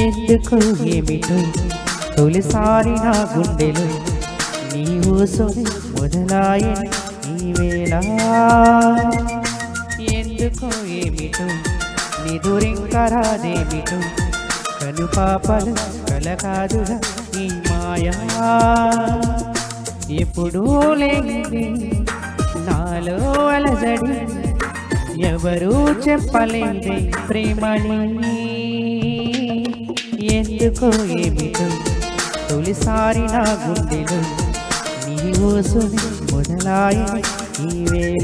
ఎందుకు ఏమిటో తొలిసారి నా గుండెలో నీ ఊసుని మొదలాయని ఈ వేళ ఎందుకో ఏమిటో నిదురింకరాదేమిటో కను పాపలు కలకాదుగా ఈ మాయా ఎప్పుడూ లేనిది నాలో అలజడి ఎవరూ చెప్పలేదే ప్రేమని ఎందుకో ఏమిటో తొలిసారి నా గుండెలో నీ ఊసుని మొదలాయి ఈ వేళ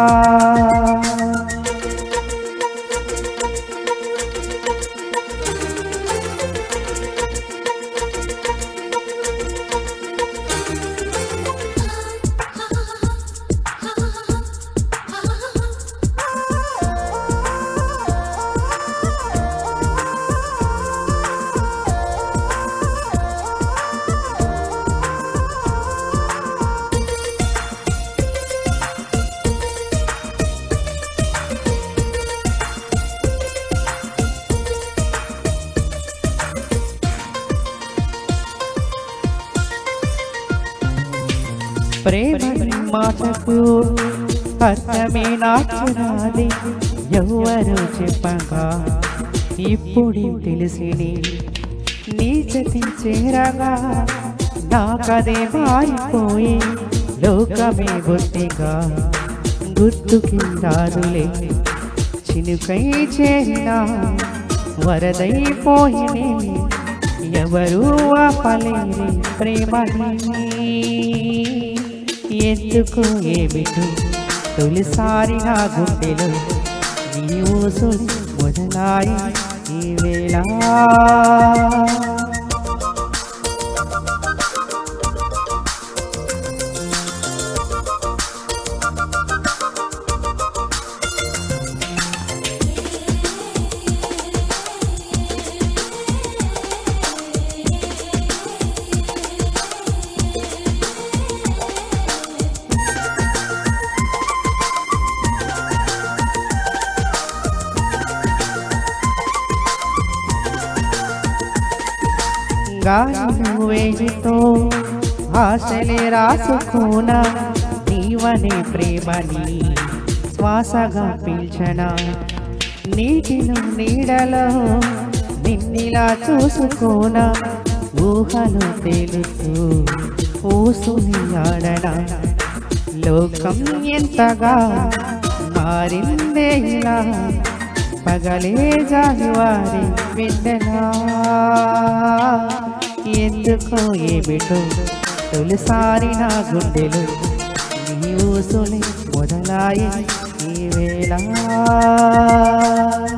ప్రేమ మాటకు అర్థమే నాకు రాది ఎవరు చెప్పగా ఇప్పుడు తెలిసిని నీ జతి చేరగా నాకదే మారిపోయి లోకమే బొత్తిగా గుర్తుకి రాదులే చినుకై చేరిన వరదైపోయినే ఎవరు ఆపలేని ప్రేమని ఎందుకు ఏమిటో తొలిసారి నా గుండెలో నీ ఊసుని మొదలాయి ఈ వేళ గాలిలో వేడితో ఆశలే రాసుకోన నీవనే ప్రేమని శ్వాసగా పీల్చన నీటిలో నీడలో నిన్నిలా చూసుకోన ఊహలు తేలుతూ ఊసుని ఆడన లోకం ఎంతగా మారిందే ఇలా పగలే జానివారి వెన్నెలా ఎందుకో ఏమిటో తొలిసారి నా గుండెలు నీ ఊసుని మొదలాయి ఈ వేళ